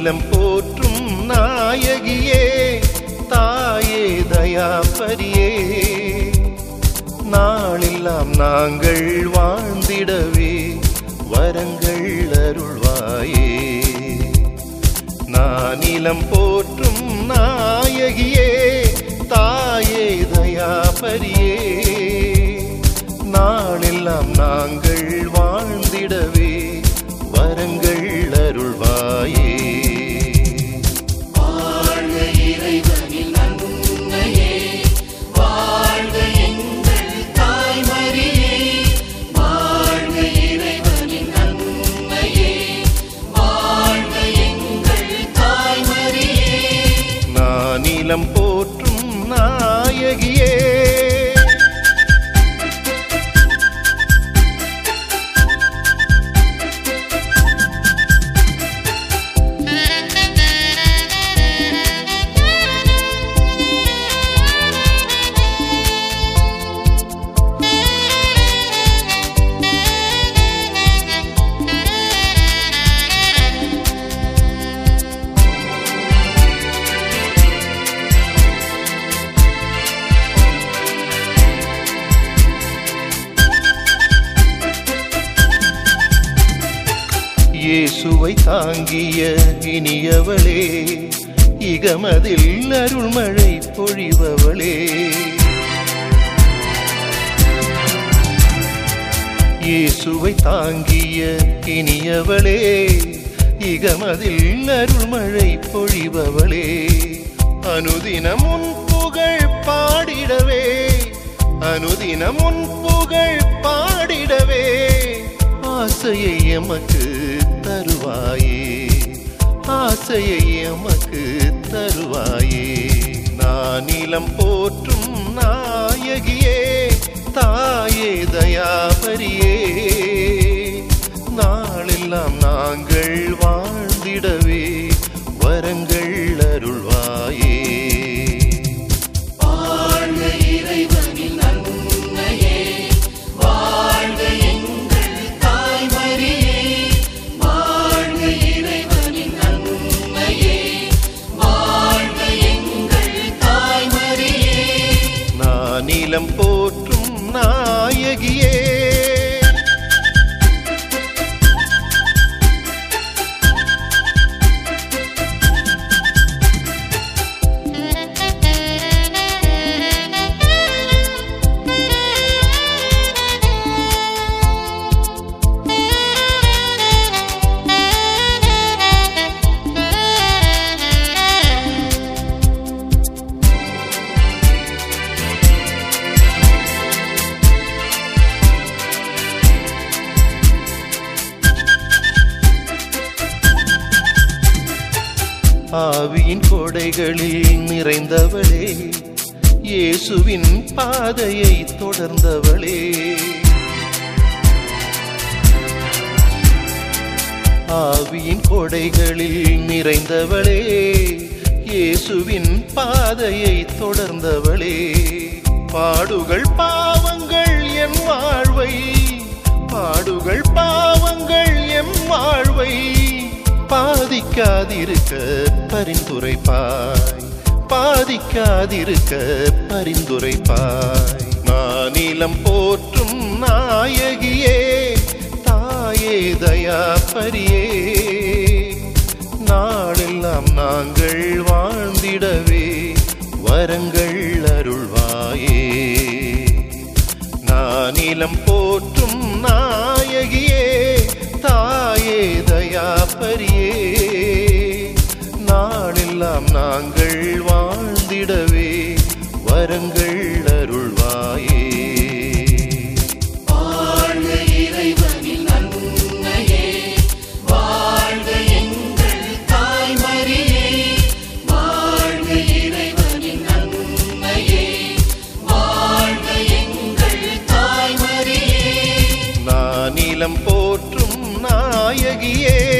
நானிலம் போற்றும் நாயகியே தாயே தயாபரியே நாளெல்லாம் நாங்கள் வாழ்ந்திடவே வரங்கள் அருள்வாயே நானிலம் போற்றும் நாயகியே தாயே தயாபரியே நாளெல்லாம் நாங்கள் வாழ்ந்திடவே வரங்கள் அருள்வாயே வாழ்க இறைவனின் அன்னையே வாழ்க எங்கள் தாய்மரியே வாழ்க இறைவனின் அன்னையே வாழ்க எங்கள் தாய்மரியே நானிலம் போற்றும் நாயகியே இயேசுவை தாங்கிய இனியவளே இகமதில் அருள்மழை பொழிபவளே இயேசுவை தாங்கிய இனியவளே இகமதில் அருள்மழை பொழிபவளே அனுதினம் உன் புகழ் பாடிடவே அனுதினம் உன் புகழ் பாடிடவே ஆசையை எமக்கு தருவாயே ஆசையை எமக்கு தருவாயே நானிலம் போற்றும் நாயகியே தாயே தயாபரியே நாளெல்லாம் நாங்கள் வாழ்ந்திடவே வரங்கள் அருள்வாயே வாழ்க இறைவனின் அன்னையே வாழ்க எங்கள் தாய்மரியே வாழ்க இறைவனின் அன்னையே வாழ்க எங்கள் தாய்மரியே நானிலம் போற்றும் நாயகியே ஆவியின் கொடைகளில் நிறைந்தவளே இயேசுவின் பாதையை தொடர்ந்தவளே ஆவியின் கொடைகளில் நிறைந்தவளே இயேசுவின் பாதையை தொடர்ந்தவளே பாடுகள் பாவங்கள் என் வாழ்வை பாடுகள் பாவங்கள் எம் வாழ்வை பாதிக்காதிருக்க பரிந்துரைப்பாய் பாதிக்காதிருக்க பரிந்துரைப்பாய் நானிலம் போற்றும் நாயகியே தாயே தயாபரியே நாளெல்லாம் நாங்கள் வாழ்ந்திடவே வரங்கள் அருள்வாயே நானிலம் போற்றும் நாயகியே தாயே தயாபரியே நாளெல்லாம் நாங்கள் வாழ்ந்திடவே வரங்கள் அருள்வாயே வாழ்க இறைவனின் அன்னையே வாழ்க எங்கள் தாய்மரியே வாழ்க இறைவனின் அன்னையே வாழ்க எங்கள் தாய்மரியே நானிலம் போற்றும் நாயகியே